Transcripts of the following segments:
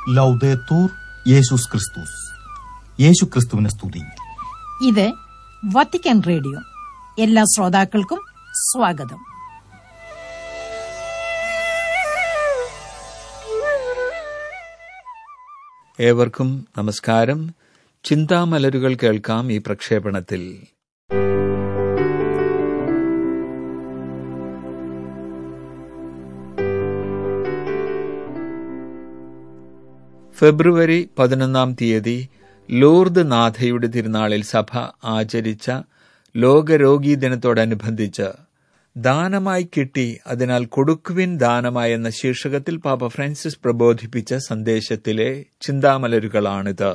ലൗദേത്തൂർ യേശുസ് ക്രിസ്തുസ് യേശു ക്രിസ്തുവിനെ സ്തുതി ഇത് വത്തിക്കാൻ റേഡിയോ എല്ലാ ശ്രോതാക്കൾക്കും സ്വാഗതം ഏവർക്കും നമസ്കാരം ചിന്താമലരുകൾ കേൾക്കാം ഈ പ്രക്ഷേപണത്തിൽ ഫെബ്രുവരി പതിനൊന്നാം തീയതി ലൂർദ് നാഥയുടെ തിരുനാളിൽ സഭ ആചരിച്ച ലോകരോഗീ ദിനത്തോടനുബന്ധിച്ച് ദാനമായി കിട്ടി അതിനാൽ കൊടുക്കുവിൻ ദാനമായി എന്ന ശീർഷകത്തിൽ പാപ്പ ഫ്രാൻസിസ് പ്രബോധിപ്പിച്ച സന്ദേശത്തിലെ ചിന്താമലരുകളാണിത്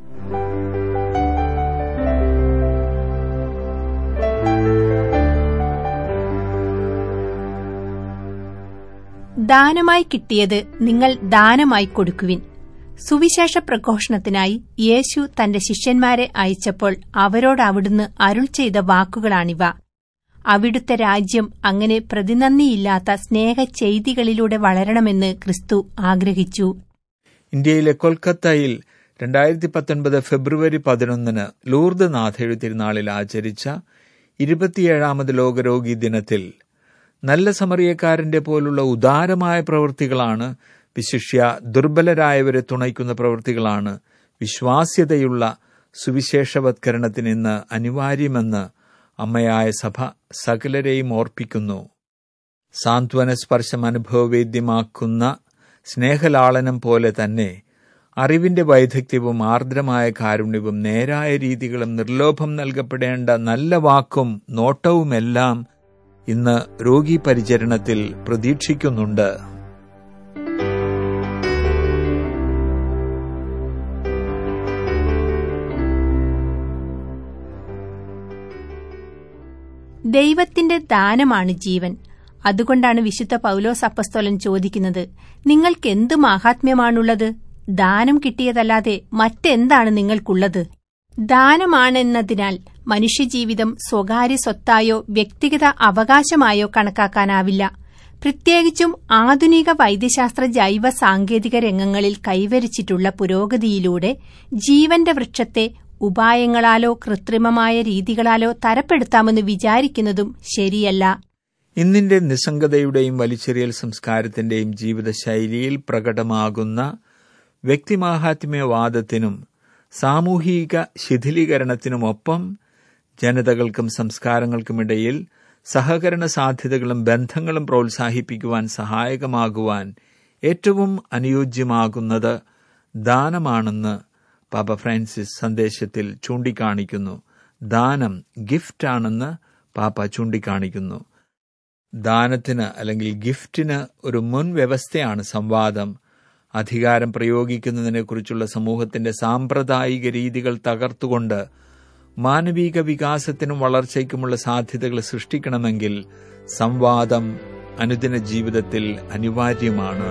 ദാനമായി കിട്ടിയത് നിങ്ങൾ ദാനമായി കൊടുക്കുവിൻ സുവിശേഷ പ്രഘോഷണത്തിനായി യേശു തന്റെ ശിഷ്യന്മാരെ അയച്ചപ്പോൾ അവരോട് അവിടുന്ന് അരുൾ ചെയ്ത വാക്കുകളാണിവ അവിടുത്തെ രാജ്യം അങ്ങനെ പ്രതിനന്ദിയില്ലാത്ത സ്നേഹ ചെയ്തികളിലൂടെ വളരണമെന്ന് ക്രിസ്തു ആഗ്രഹിച്ചു ഇന്ത്യയിലെ കൊൽക്കത്തയിൽ രണ്ടായിരത്തി പത്തൊൻപത് ഫെബ്രുവരി പതിനൊന്നിന് ലൂർദ് നാഥയുടെ തിരുനാളിൽ ആചരിച്ച ഇരുപത്തിയേഴാമത് ലോകരോഗി ദിനത്തിൽ നല്ല സമറിയക്കാരന്റെ പോലുള്ള ഉദാരമായ പ്രവൃത്തികളാണ് വിശിഷ്യ ദുർബലരായവരെ തുണയ്ക്കുന്ന പ്രവൃത്തികളാണ് വിശ്വാസ്യതയുള്ള സുവിശേഷവത്കരണത്തിന് ഇന്ന് അനിവാര്യമെന്ന് അമ്മയായ സഭ സകലരെയും ഓർപ്പിക്കുന്നു സാന്ത്വന സ്പർശം അനുഭവവേദ്യമാക്കുന്ന സ്നേഹലാളനം പോലെ തന്നെ അറിവിന്റെ വൈദഗ്ധ്യവും ആർദ്രമായ കാരുണ്യവും നേരായ രീതികളും നിർലോഭം നൽകപ്പെടേണ്ട നല്ല വാക്കും നോട്ടവുമെല്ലാം ഇന്ന് രോഗി പരിചരണത്തിൽ പ്രതീക്ഷിക്കുന്നുണ്ട് ദൈവത്തിന്റെ ദാനമാണ് ജീവൻ അതുകൊണ്ടാണ് വിശുദ്ധ പൗലോസ് അപ്പസ്തോലൻ ചോദിക്കുന്നത് നിങ്ങൾക്ക് എന്ത് മാഹാത്മ്യമാണുള്ളത് ദാനം കിട്ടിയതല്ലാതെ മറ്റെന്താണ് നിങ്ങൾക്കുള്ളത് ദാനമാണെന്നതിനാൽ മനുഷ്യജീവിതം സ്വകാര്യ സ്വത്തായോ വ്യക്തിഗത അവകാശമായോ കണക്കാക്കാനാവില്ല പ്രത്യേകിച്ചും ആധുനിക വൈദ്യശാസ്ത്ര ജൈവ സാങ്കേതിക രംഗങ്ങളിൽ കൈവരിച്ചിട്ടുള്ള പുരോഗതിയിലൂടെ ജീവന്റെ വൃക്ഷത്തെ ഉപായങ്ങളാലോ കൃത്രിമമായ രീതികളാലോ തരപ്പെടുത്താമെന്ന് വിചാരിക്കുന്നതും ശരിയല്ല ഇന്നിന്റെ നിസ്സംഗതയുടെയും വലിച്ചെറിയൽ സംസ്കാരത്തിന്റെയും ജീവിതശൈലിയിൽ പ്രകടമാകുന്ന വ്യക്തിമാഹാത്മ്യവാദത്തിനും സാമൂഹിക ശിഥിലീകരണത്തിനുമൊപ്പം ജനതകൾക്കും സംസ്കാരങ്ങൾക്കുമിടയിൽ സഹകരണ സാധ്യതകളും ബന്ധങ്ങളും പ്രോത്സാഹിപ്പിക്കുവാൻ സഹായകമാകുവാൻ ഏറ്റവും അനുയോജ്യമാകുന്നത് ദാനമാണെന്ന് പാപ്പ ഫ്രാൻസിസ് സന്ദേശത്തിൽ ചൂണ്ടിക്കാണിക്കുന്നു ദാനം ഗിഫ്റ്റാണെന്ന് പാപ്പ ചൂണ്ടിക്കാണിക്കുന്നു ദാനത്തിന് അല്ലെങ്കിൽ ഗിഫ്റ്റിന് ഒരു മുൻ വ്യവസ്ഥയാണ് സംവാദം അധികാരം പ്രയോഗിക്കുന്നതിനെക്കുറിച്ചുള്ള സമൂഹത്തിന്റെ സാമ്പ്രദായിക രീതികൾ തകർത്തുകൊണ്ട് മാനവിക വികാസത്തിനും വളർച്ചയ്ക്കുമുള്ള സാധ്യതകൾ സൃഷ്ടിക്കണമെങ്കിൽ സംവാദം അനുദിന ജീവിതത്തിൽ അനിവാര്യമാണ്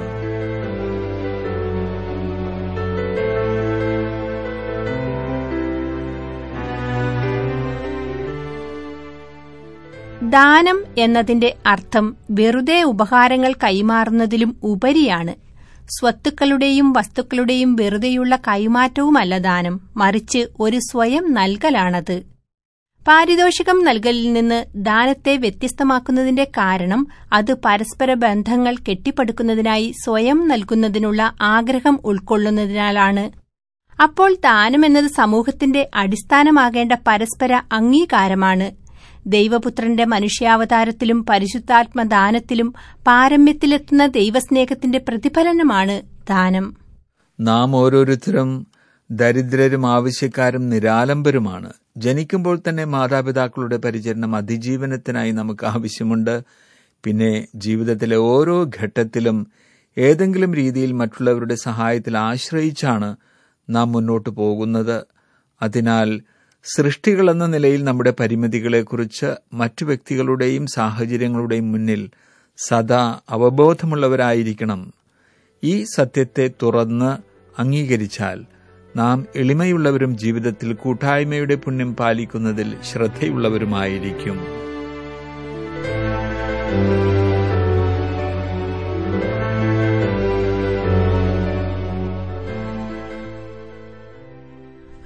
ദാനം എന്നതിന്റെ അർത്ഥം വെറുതെ ഉപഹാരങ്ങൾ കൈമാറുന്നതിലും ഉപരിയാണ് സ്വത്തുക്കളുടെയും വസ്തുക്കളുടെയും വെറുതെയുള്ള കൈമാറ്റവുമല്ല ദാനം മറിച്ച് ഒരു സ്വയം നൽകലാണത് പാരിതോഷികം നൽകലിൽ നിന്ന് ദാനത്തെ വ്യത്യസ്തമാക്കുന്നതിന്റെ കാരണം അത് പരസ്പര ബന്ധങ്ങൾ കെട്ടിപ്പടുക്കുന്നതിനായി സ്വയം നൽകുന്നതിനുള്ള ആഗ്രഹം ഉൾക്കൊള്ളുന്നതിനാലാണ് അപ്പോൾ ദാനമെന്നത് സമൂഹത്തിന്റെ അടിസ്ഥാനമാകേണ്ട പരസ്പര അംഗീകാരമാണ് ദൈവപുത്രന്റെ മനുഷ്യാവതാരത്തിലും പരിശുദ്ധാത്മദാനത്തിലും പാരമ്യത്തിലെത്തുന്ന ദൈവസ്നേഹത്തിന്റെ പ്രതിഫലനമാണ് ദാനം നാം ഓരോരുത്തരും ദരിദ്രരും ആവശ്യക്കാരും നിരാലംബരുമാണ് ജനിക്കുമ്പോൾ തന്നെ മാതാപിതാക്കളുടെ പരിചരണം അതിജീവനത്തിനായി നമുക്ക് ആവശ്യമുണ്ട് പിന്നെ ജീവിതത്തിലെ ഓരോ ഘട്ടത്തിലും ഏതെങ്കിലും രീതിയിൽ മറ്റുള്ളവരുടെ സഹായത്തിൽ ആശ്രയിച്ചാണ് നാം മുന്നോട്ടു പോകുന്നത് അതിനാൽ സൃഷ്ടികളെന്ന നിലയിൽ നമ്മുടെ പരിമിതികളെക്കുറിച്ച് മറ്റു വ്യക്തികളുടെയും സാഹചര്യങ്ങളുടെയും മുന്നിൽ സദാ അവബോധമുള്ളവരായിരിക്കണം ഈ സത്യത്തെ തുറന്ന് അംഗീകരിച്ചാൽ നാം എളിമയുള്ളവരും ജീവിതത്തിൽ കൂട്ടായ്മയുടെ പുണ്യം പാലിക്കുന്നതിൽ ശ്രദ്ധയുള്ളവരുമായിരിക്കും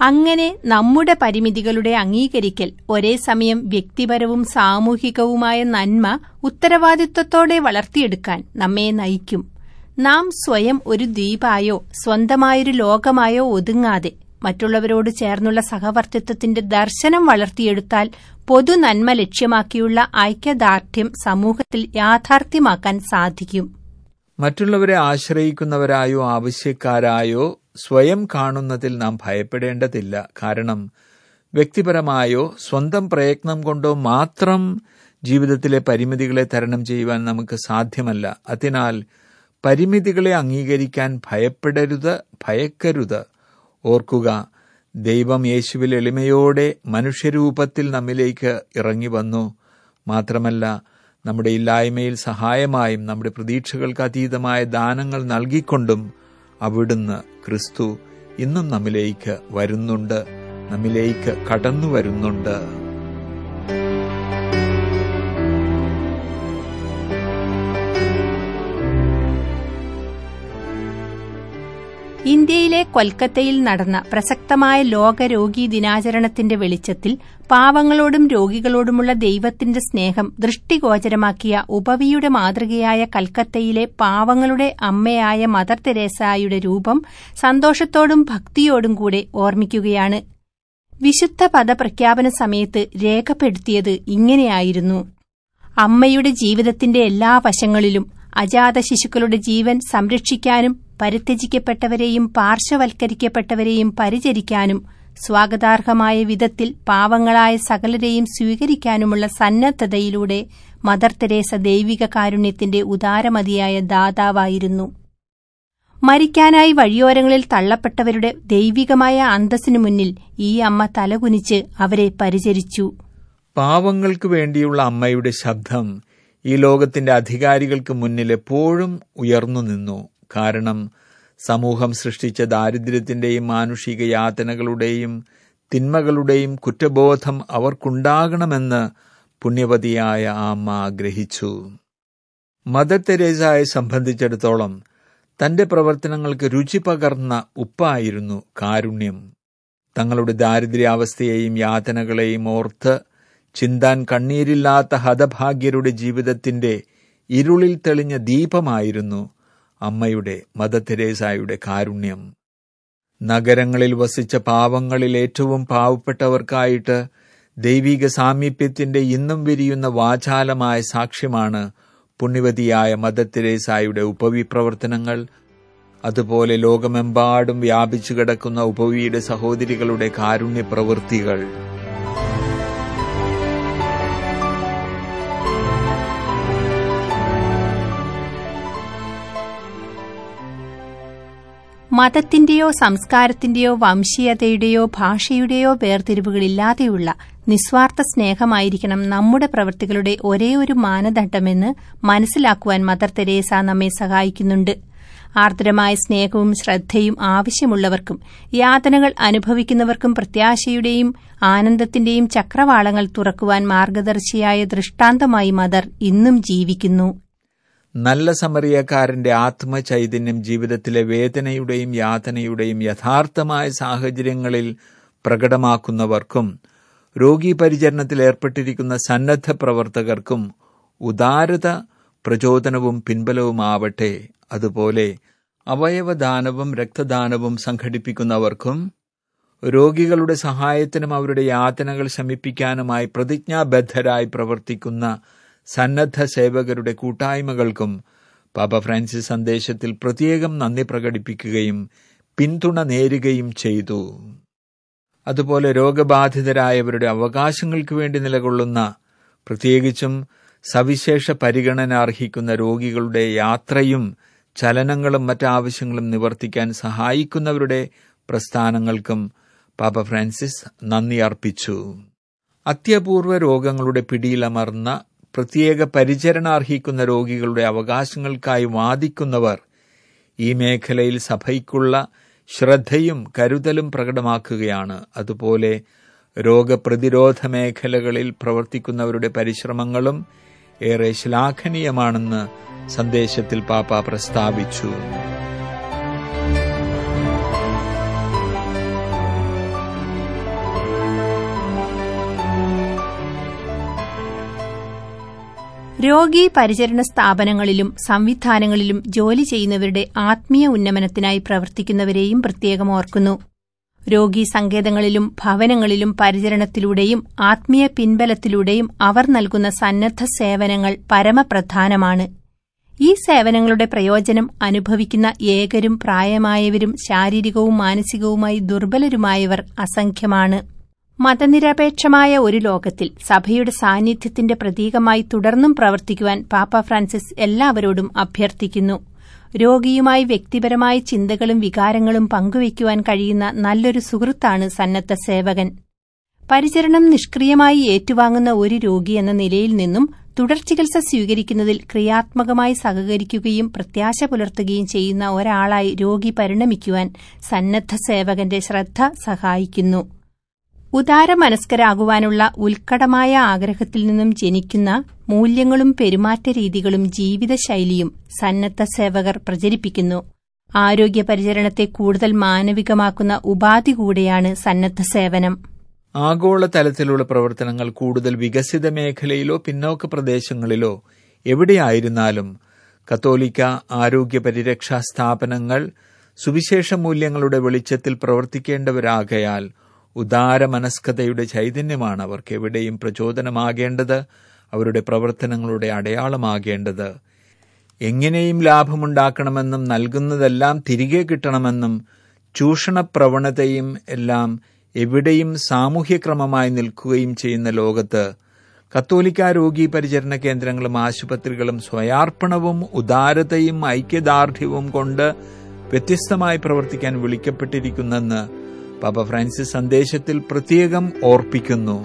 അങ്ങനെ നമ്മുടെ പരിമിതികളുടെ അംഗീകരിക്കൽ ഒരേ സമയം വ്യക്തിപരവും സാമൂഹികവുമായ നന്മ ഉത്തരവാദിത്വത്തോടെ വളർത്തിയെടുക്കാൻ നമ്മെ നയിക്കും നാം സ്വയം ഒരു ദ്വീപായോ സ്വന്തമായൊരു ലോകമായോ ഒതുങ്ങാതെ മറ്റുള്ളവരോട് ചേർന്നുള്ള സഹവർത്തിത്വത്തിന്റെ ദർശനം വളർത്തിയെടുത്താൽ പൊതു നന്മ ലക്ഷ്യമാക്കിയുള്ള ഐക്യദാർഢ്യം സമൂഹത്തിൽ യാഥാർത്ഥ്യമാക്കാൻ സാധിക്കും മറ്റുള്ളവരെ ആശ്രയിക്കുന്നവരായോ ആവശ്യക്കാരായോ സ്വയം കാണുന്നതിൽ നാം ഭയപ്പെടേണ്ടതില്ല കാരണം വ്യക്തിപരമായോ സ്വന്തം പ്രയത്നം കൊണ്ടോ മാത്രം ജീവിതത്തിലെ പരിമിതികളെ തരണം ചെയ്യുവാൻ നമുക്ക് സാധ്യമല്ല അതിനാൽ പരിമിതികളെ അംഗീകരിക്കാൻ ഭയപ്പെടരുത് ഭയക്കരുത് ഓർക്കുക ദൈവം യേശുവിൽ എളിമയോടെ മനുഷ്യരൂപത്തിൽ നമ്മിലേക്ക് ഇറങ്ങി വന്നു മാത്രമല്ല നമ്മുടെ ഇല്ലായ്മയിൽ സഹായമായും നമ്മുടെ പ്രതീക്ഷകൾക്ക് അതീതമായ ദാനങ്ങൾ നൽകിക്കൊണ്ടും അവിടുന്ന് ക്രിസ്തു ഇന്നും നമ്മിലേക്ക് വരുന്നുണ്ട് നമ്മിലേക്ക് കടന്നു വരുന്നുണ്ട് ഇന്ത്യയിലെ കൊൽക്കത്തയിൽ നടന്ന പ്രസക്തമായ ലോക രോഗി ദിനാചരണത്തിന്റെ വെളിച്ചത്തിൽ പാവങ്ങളോടും രോഗികളോടുമുള്ള ദൈവത്തിന്റെ സ്നേഹം ദൃഷ്ടിഗോചരമാക്കിയ ഉപവിയുടെ മാതൃകയായ കൽക്കത്തയിലെ പാവങ്ങളുടെ അമ്മയായ മദർ തെരേസായുടെ രൂപം സന്തോഷത്തോടും ഭക്തിയോടും കൂടെ ഓർമ്മിക്കുകയാണ് വിശുദ്ധ പദപ്രഖ്യാപന സമയത്ത് രേഖപ്പെടുത്തിയത് ഇങ്ങനെയായിരുന്നു അമ്മയുടെ ജീവിതത്തിന്റെ എല്ലാ വശങ്ങളിലും അജാത ശിശുക്കളുടെ ജീവൻ സംരക്ഷിക്കാനും പരിത്യജിക്കപ്പെട്ടവരെയും പാർശ്വവൽക്കരിക്കപ്പെട്ടവരെയും പരിചരിക്കാനും സ്വാഗതാർഹമായ വിധത്തിൽ പാവങ്ങളായ സകലരെയും സ്വീകരിക്കാനുമുള്ള സന്നദ്ധതയിലൂടെ മദർ തെരേസ ദൈവിക കാരുണ്യത്തിന്റെ ഉദാരമതിയായ ദാതാവായിരുന്നു മരിക്കാനായി വഴിയോരങ്ങളിൽ തള്ളപ്പെട്ടവരുടെ ദൈവികമായ അന്തസ്സിനു മുന്നിൽ ഈ അമ്മ തലകുനിച്ച് അവരെ പരിചരിച്ചു പാവങ്ങൾക്ക് വേണ്ടിയുള്ള അമ്മയുടെ ശബ്ദം ഈ ലോകത്തിന്റെ അധികാരികൾക്ക് മുന്നിൽ എപ്പോഴും ഉയർന്നു നിന്നു കാരണം സമൂഹം സൃഷ്ടിച്ച ദാരിദ്ര്യത്തിന്റെയും മാനുഷിക യാതനകളുടെയും തിന്മകളുടെയും കുറ്റബോധം അവർക്കുണ്ടാകണമെന്ന് പുണ്യവതിയായ ആ അമ്മ ആഗ്രഹിച്ചു മദർ തെരേസയെ സംബന്ധിച്ചിടത്തോളം തന്റെ പ്രവർത്തനങ്ങൾക്ക് രുചി പകർന്ന ഉപ്പായിരുന്നു കാരുണ്യം തങ്ങളുടെ ദാരിദ്ര്യാവസ്ഥയെയും യാതനകളെയും ഓർത്ത് ചിന്താൻ കണ്ണീരില്ലാത്ത ഹതഭാഗ്യരുടെ ജീവിതത്തിന്റെ ഇരുളിൽ തെളിഞ്ഞ ദീപമായിരുന്നു അമ്മയുടെ മദർ തെരേസായുടെ കാരുണ്യം നഗരങ്ങളിൽ വസിച്ച പാവങ്ങളിൽ ഏറ്റവും പാവപ്പെട്ടവർക്കായിട്ട് ദൈവിക സാമീപ്യത്തിന്റെ ഇന്നും വിരിയുന്ന വാചാലമായ സാക്ഷ്യമാണ് പുണ്യവതിയായ മദർ തെരേസായുടെ ഉപവി പ്രവർത്തനങ്ങൾ അതുപോലെ ലോകമെമ്പാടും വ്യാപിച്ചു കിടക്കുന്ന ഉപവിയുടെ സഹോദരികളുടെ കാരുണ്യ പ്രവൃത്തികൾ മതത്തിന്റെയോ സംസ്കാരത്തിന്റെയോ വംശീയതയുടെയോ ഭാഷയുടെയോ വേർതിരിവുകളില്ലാതെയുള്ള നിസ്വാർത്ഥ സ്നേഹമായിരിക്കണം നമ്മുടെ പ്രവൃത്തികളുടെ ഒരേ ഒരു മാനദണ്ഡമെന്ന് മനസ്സിലാക്കുവാൻ മദർ തെരേസ നമ്മെ സഹായിക്കുന്നുണ്ട് ആർദ്രമായ സ്നേഹവും ശ്രദ്ധയും ആവശ്യമുള്ളവർക്കും യാതനകൾ അനുഭവിക്കുന്നവർക്കും പ്രത്യാശയുടെയും ആനന്ദത്തിന്റെയും ചക്രവാളങ്ങൾ തുറക്കുവാൻ മാർഗദർശിയായ ദൃഷ്ടാന്തമായി മദർ ഇന്നും ജീവിക്കുന്നു നല്ല സമറിയക്കാരന്റെ ആത്മചൈതന്യം ജീവിതത്തിലെ വേദനയുടെയും യാതനയുടെയും യഥാർത്ഥമായ സാഹചര്യങ്ങളിൽ പ്രകടമാക്കുന്നവർക്കും രോഗീ പരിചരണത്തിൽ ഏർപ്പെട്ടിരിക്കുന്ന സന്നദ്ധ പ്രവർത്തകർക്കും ഉദാരത പ്രചോദനവും പിൻബലവുമാവട്ടെ അതുപോലെ അവയവദാനവും രക്തദാനവും സംഘടിപ്പിക്കുന്നവർക്കും രോഗികളുടെ സഹായത്തിനും അവരുടെ യാതനകൾ ശമിപ്പിക്കാനുമായി പ്രതിജ്ഞാബദ്ധരായി പ്രവർത്തിക്കുന്ന സന്നദ്ധ സേവകരുടെ കൂട്ടായ്മകൾക്കും പാപ്പ ഫ്രാൻസിസ് സന്ദേശത്തിൽ പ്രത്യേകം നന്ദി പ്രകടിപ്പിക്കുകയും പിന്തുണ നേരുകയും ചെയ്തു അതുപോലെ രോഗബാധിതരായവരുടെ അവകാശങ്ങൾക്ക് വേണ്ടി നിലകൊള്ളുന്ന പ്രത്യേകിച്ചും സവിശേഷ പരിഗണന അർഹിക്കുന്ന രോഗികളുടെ യാത്രയും ചലനങ്ങളും മറ്റാവശ്യങ്ങളും നിവർത്തിക്കാൻ സഹായിക്കുന്നവരുടെ പ്രസ്ഥാനങ്ങൾക്കും പാപ്പ ഫ്രാൻസിസ് നന്ദി അർപ്പിച്ചു അത്യപൂർവ രോഗങ്ങളുടെ പിടിയിലമർന്ന പ്രത്യേക പരിചരണ അർഹിക്കുന്ന രോഗികളുടെ അവകാശങ്ങൾക്കായി വാദിക്കുന്നവർ ഈ മേഖലയിൽ സഭയ്ക്കുള്ള ശ്രദ്ധയും കരുതലും പ്രകടമാക്കുകയാണ് അതുപോലെ രോഗപ്രതിരോധ മേഖലകളിൽ പ്രവർത്തിക്കുന്നവരുടെ പരിശ്രമങ്ങളും ഏറെ ശ്ലാഘനീയമാണെന്ന് സന്ദേശത്തിൽ പാപ്പ പ്രസ്താവിച്ചു രോഗി പരിചരണ സ്ഥാപനങ്ങളിലും സംവിധാനങ്ങളിലും ജോലി ചെയ്യുന്നവരുടെ ആത്മീയ ഉന്നമനത്തിനായി പ്രവർത്തിക്കുന്നവരെയും പ്രത്യേകം ഓർക്കുന്നു രോഗി സങ്കേതങ്ങളിലും ഭവനങ്ങളിലും പരിചരണത്തിലൂടെയും ആത്മീയ പിൻബലത്തിലൂടെയും അവർ നൽകുന്ന സന്നദ്ധ സേവനങ്ങൾ പരമപ്രധാനമാണ് ഈ സേവനങ്ങളുടെ പ്രയോജനം അനുഭവിക്കുന്ന ഏകരും പ്രായമായവരും ശാരീരികവും മാനസികവുമായി ദുർബലരുമായവർ അസംഖ്യമാണ് മതനിരപേക്ഷമായ ഒരു ലോകത്തിൽ സഭയുടെ സാന്നിധ്യത്തിന്റെ പ്രതീകമായി തുടർന്നും പ്രവർത്തിക്കുവാൻ പാപ്പ ഫ്രാൻസിസ് എല്ലാവരോടും അഭ്യർത്ഥിക്കുന്നു രോഗിയുമായി വ്യക്തിപരമായ ചിന്തകളും വികാരങ്ങളും പങ്കുവയ്ക്കുവാൻ കഴിയുന്ന നല്ലൊരു സുഹൃത്താണ് സന്നദ്ധ സേവകൻ പരിചരണം നിഷ്ക്രിയമായി ഏറ്റുവാങ്ങുന്ന ഒരു രോഗി എന്ന നിലയിൽ നിന്നും തുടർ ചികിത്സ സ്വീകരിക്കുന്നതിൽ ക്രിയാത്മകമായി സഹകരിക്കുകയും പ്രത്യാശ പുലർത്തുകയും ചെയ്യുന്ന ഒരാളായി രോഗി പരിണമിക്കുവാൻ സന്നദ്ധ സേവകന്റെ ശ്രദ്ധ സഹായിക്കുന്നു ഉദാരമനസ്കരാകുവാനുള്ള ഉത്കടമായ ആഗ്രഹത്തിൽ നിന്നും ജനിക്കുന്ന മൂല്യങ്ങളും പെരുമാറ്റ രീതികളും ജീവിതശൈലിയും സന്നദ്ധ സേവകർ പ്രചരിപ്പിക്കുന്നു ആരോഗ്യ പരിചരണത്തെ കൂടുതൽ മാനവികമാക്കുന്ന ഉപാധി കൂടെയാണ് സന്നദ്ധ സേവനം ആഗോള തലത്തിലുള്ള പ്രവർത്തനങ്ങൾ കൂടുതൽ വികസിത മേഖലയിലോ പിന്നോക്ക പ്രദേശങ്ങളിലോ എവിടെയായിരുന്നാലും കത്തോലിക്ക ആരോഗ്യ പരിരക്ഷാ സ്ഥാപനങ്ങൾ സുവിശേഷ മൂല്യങ്ങളുടെ വെളിച്ചത്തിൽ പ്രവർത്തിക്കേണ്ടവരാകയാൽ ഉദാരമനസ്കതയുടെ ചൈതന്യമാണ് അവർക്ക് എവിടെയും പ്രചോദനമാകേണ്ടത് അവരുടെ പ്രവർത്തനങ്ങളുടെ അടയാളമാകേണ്ടത് എങ്ങനെയും ലാഭമുണ്ടാക്കണമെന്നും നൽകുന്നതെല്ലാം തിരികെ കിട്ടണമെന്നും ചൂഷണപ്രവണതയും എല്ലാം എവിടെയും സാമൂഹ്യക്രമമായി നിൽക്കുകയും ചെയ്യുന്ന ലോകത്ത് കത്തോലിക്ക രോഗി പരിചരണ കേന്ദ്രങ്ങളും ആശുപത്രികളും സ്വയാർപ്പണവും ഉദാരതയും ഐക്യദാർഢ്യവും കൊണ്ട് വ്യത്യസ്തമായി പ്രവർത്തിക്കാൻ വിളിക്കപ്പെട്ടിരിക്കുന്നെന്ന് പാപ്പ ഫ്രാൻസിസ് സന്ദേശത്തിൽ പ്രത്യേകം ഓർപ്പിക്കുന്നു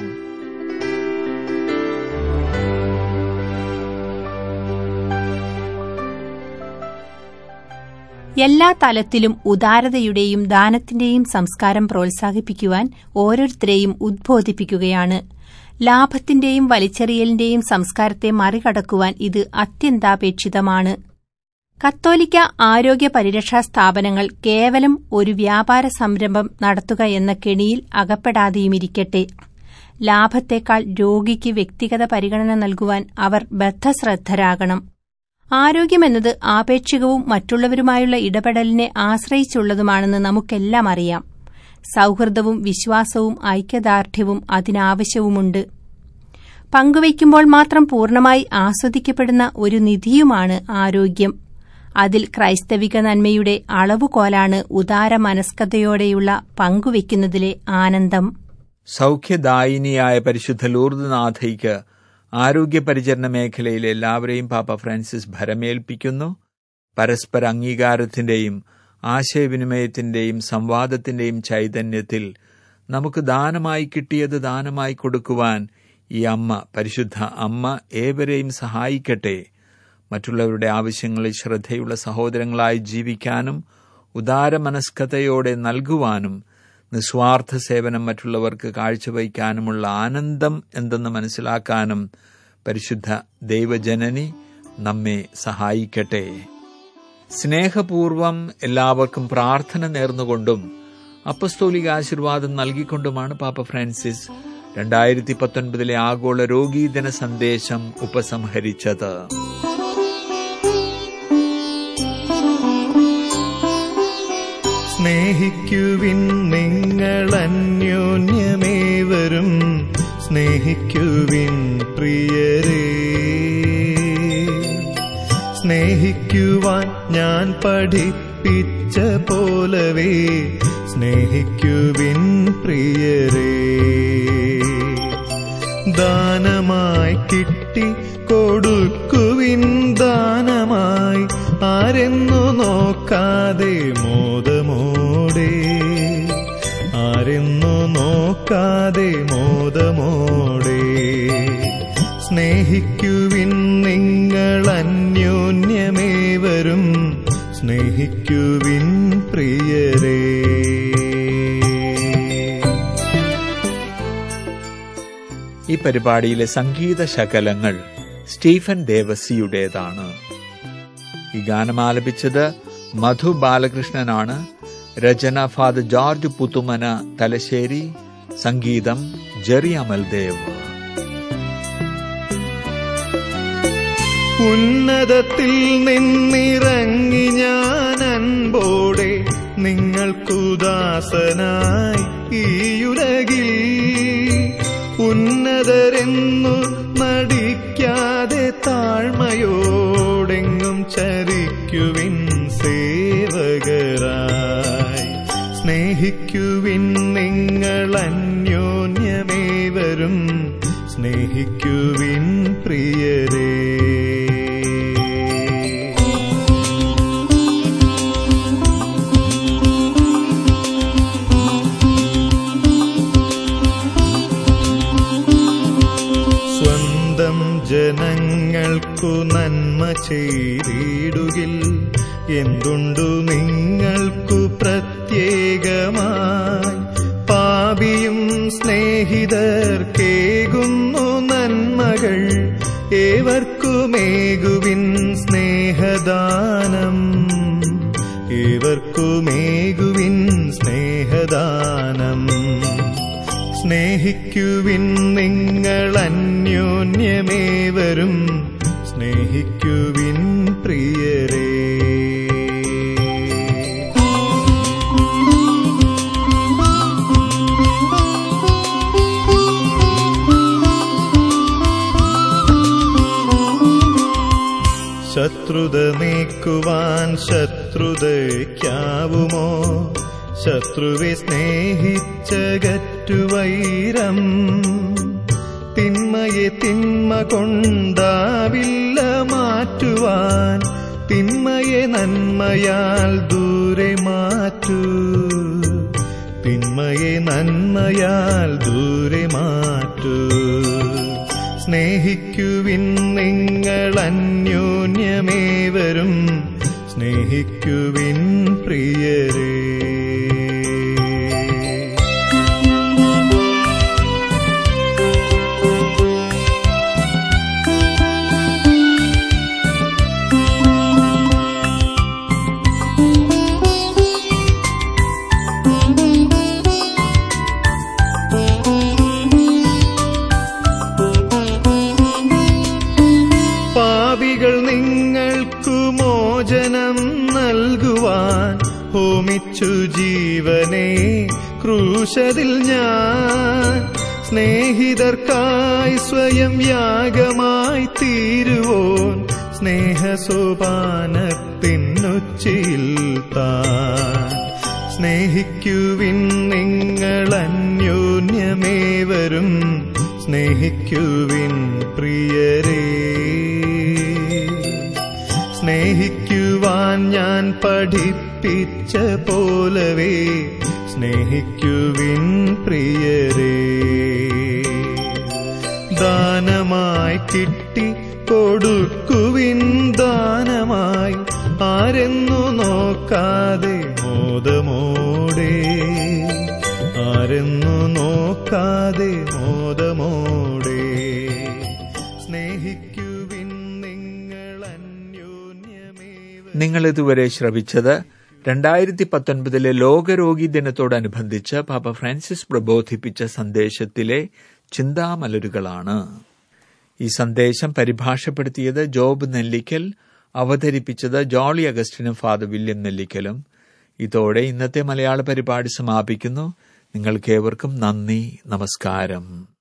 എല്ലാ തലത്തിലും ഉദാരതയുടെയും ദാനത്തിന്റെയും സംസ്കാരം പ്രോത്സാഹിപ്പിക്കുവാൻ ഓരോരുത്തരെയും ഉദ്ബോധിപ്പിക്കുകയാണ് ലാഭത്തിന്റെയും വലിച്ചെറിയലിന്റെയും സംസ്കാരത്തെ മറികടക്കുവാൻ ഇത് അത്യന്താപേക്ഷിതമാണ് കത്തോലിക്ക ആരോഗ്യ പരിരക്ഷാ സ്ഥാപനങ്ങൾ കേവലം ഒരു വ്യാപാര സംരംഭം നടത്തുക എന്ന കെണിയിൽ അകപ്പെടാതെയുമിരിക്കട്ടെ ലാഭത്തേക്കാൾ രോഗിക്ക് വ്യക്തിഗത പരിഗണന നൽകുവാൻ അവർ ബദ്ധശ്രദ്ധരാകണം ആരോഗ്യമെന്നത് ആപേക്ഷികവും മറ്റുള്ളവരുമായുള്ള ഇടപെടലിനെ ആശ്രയിച്ചുള്ളതുമാണെന്ന് നമുക്കെല്ലാം അറിയാം സൗഹൃദവും വിശ്വാസവും ഐക്യദാർഢ്യവും അതിനാവശ്യവുമുണ്ട് പങ്കുവയ്ക്കുമ്പോൾ മാത്രം പൂർണ്ണമായി ആസ്വദിക്കപ്പെടുന്ന ഒരു നിധിയുമാണ് ആരോഗ്യം അതിൽ ക്രൈസ്തവിക നന്മയുടെ അളവുകോലാണ് ഉദാര മനസ്കതയോടെയുള്ള പങ്കുവയ്ക്കുന്നതിലെ ആനന്ദം സൗഖ്യദായിനിയായ പരിശുദ്ധ ലൂർദ്നാഥയ്ക്ക് ആരോഗ്യ പരിചരണ മേഖലയിൽ എല്ലാവരെയും പാപ്പ ഫ്രാൻസിസ് ഭരമേൽപ്പിക്കുന്നു പരസ്പര അംഗീകാരത്തിന്റെയും ആശയവിനിമയത്തിന്റെയും സംവാദത്തിന്റെയും ചൈതന്യത്തിൽ നമുക്ക് ദാനമായി കിട്ടിയത് ദാനമായി കൊടുക്കുവാൻ ഈ അമ്മ പരിശുദ്ധ അമ്മ ഏവരെയും സഹായിക്കട്ടെ മറ്റുള്ളവരുടെ ആവശ്യങ്ങളിൽ ശ്രദ്ധയുള്ള സഹോദരങ്ങളായി ജീവിക്കാനും ഉദാരമനസ്കതയോടെ നൽകുവാനും നിസ്വാർത്ഥ സേവനം മറ്റുള്ളവർക്ക് കാഴ്ചവയ്ക്കാനുമുള്ള ആനന്ദം എന്തെന്ന് മനസ്സിലാക്കാനും പരിശുദ്ധ ദൈവജനനി നമ്മെ സഹായിക്കട്ടെ സ്നേഹപൂർവം എല്ലാവർക്കും പ്രാർത്ഥന നേർന്നുകൊണ്ടും അപ്പസ്തോലിക ആശീർവാദം നൽകിക്കൊണ്ടുമാണ് പാപ്പ ഫ്രാൻസിസ് രണ്ടായിരത്തി പത്തൊൻപതിലെ ആഗോള രോഗീദിന സന്ദേശം ഉപസംഹരിച്ചത് സ്നേഹിക്കുവിൻ നിങ്ങൾ അന്യോന്യമേവരും സ്നേഹിക്കുവിൻ പ്രിയരേ സ്നേഹിക്കുവാൻ ഞാൻ പഠിപ്പിച്ച പോലവേ സ്നേഹിക്കുവിൻ പ്രിയരേ ദാനമായി കിട്ടി കൊടുക്കുവിൻ ദാനമായി ആരെന്നു നോക്കാതെ മോദമോടെ ആരെന്നു നോക്കാതെ മോദമോടെ സ്നേഹിക്കുവിൻ നിങ്ങൾ അന്യോന്യമേവരും സ്നേഹിക്കുവിൻ പ്രിയരേ ഈ പരിപാടിയിലെ സംഗീത ശകലങ്ങൾ സ്റ്റീഫൻ ദേവസിയുടേതാണ് ഈ ഗാനം ആലപിച്ചത് മധു ബാലകൃഷ്ണനാണ് രചന ഫാദർ ജോർജ് പുത്തുമന തലശ്ശേരി സംഗീതം ജെറി അമൽദേവ് ഉന്നതത്തിൽ നിന്നിറങ്ങി ഞാൻ അൻപോടെ നിങ്ങൾക്കുദാസനായി ഈയുലകിൽ ഉന്നതരെന്നു നടിക്കാതെ താഴ്മയോടെങ്ങും ചരിക്കുവിൻ സേവകരായി സ്നേഹിക്കുവിൻ നിങ്ങൾ അന്യോന്യമേവരും സ്നേഹിക്കുവിൻ പ്രിയരേ സ്വന്തം ജനങ്ങൾക്കു നന്മ ചെയ്തിടുകിൽ എന്തുണ്ടു നിങ്ങൾക്കു പ്രത്യേകമായി പാപിയും സ്നേഹിതർക്കേകുന്നു നന്മകൾ ഏവർക്കുമേകുവിൻ സ്നേഹദാനം ഏവർക്കുമേകുവിൻ സ്നേഹദാനം സ്നേഹിക്കുവിൻ നിങ്ങൾ അന്യോന്യമേവരും സ്നേഹിക്കുവിൻ പ്രിയരേ ശത്രുത നീക്കുവാൻ ശത്രുതയ്ക്കാവുമോ ശത്രുവെ സ്നേഹിച്ചകറ്റുവൈരം തിന്മയെ തിന്മ കൊണ്ടാവില്ല മാറ്റുവാൻ തിന്മയെ നന്മയാൽ ദൂരെ മാറ്റൂ തിന്മയെ നന്മയാൽ ദൂരെ മാറ്റൂ സ്നേഹിക്കുവിൻ നിങ്ങൾ അന്യോന്യമേവരും സ്നേഹിക്കുവിൻ പ്രിയരേ പാപികൾ നിങ്ങൾക്കു മോചനം നൽകുവാൻ ഹോമിച്ചു ജീവനെ ക്രൂശതിൽ ഞാൻ സ്നേഹിതർക്കായി സ്വയം യാഗമായി തീരുവോൻ സ്നേഹസോപാനത്തിനുച്ചിൽ താൻ സ്നേഹിക്കുവിൻ നിങ്ങൾ അന്യോന്യമേവരും സ്നേഹിക്കുവിൻ പ്രിയരേ സ്നേഹിക്കുവാൻ ഞാൻ പഠിപ്പിച്ച പോലവേ സ്നേഹിക്കുവിൻ പ്രിയരേ ദാനമായി കിട്ടി കൊടുക്കുവിൻ ദാനമായി ആരെന്നു നോക്കാതെ മോദമോടെ ആരെന്നു നോക്കാതെ മോദമോടെ സ്നേഹിക്കുവിൻ നിങ്ങൾ അന്യോന്യമേവ നിങ്ങൾ ഇതുവരെ ശ്രവിച്ചത് രണ്ടായിരത്തി പത്തൊൻപതിലെ ലോകരോഗി ദിനത്തോടനുബന്ധിച്ച് പാപ്പ ഫ്രാൻസിസ് പ്രബോധിപ്പിച്ച സന്ദേശത്തിലെ ചിന്താമലരുകളാണ് ഈ സന്ദേശം പരിഭാഷപ്പെടുത്തിയത് ജോബ് നെല്ലിക്കൽ അവതരിപ്പിച്ചത് ജോളി അഗസ്റ്റിനും ഫാദർ വില്യം നെല്ലിക്കലും ഇതോടെ ഇന്നത്തെ മലയാള പരിപാടി സമാപിക്കുന്നു നിങ്ങൾക്കേവർക്കും നന്ദി നമസ്കാരം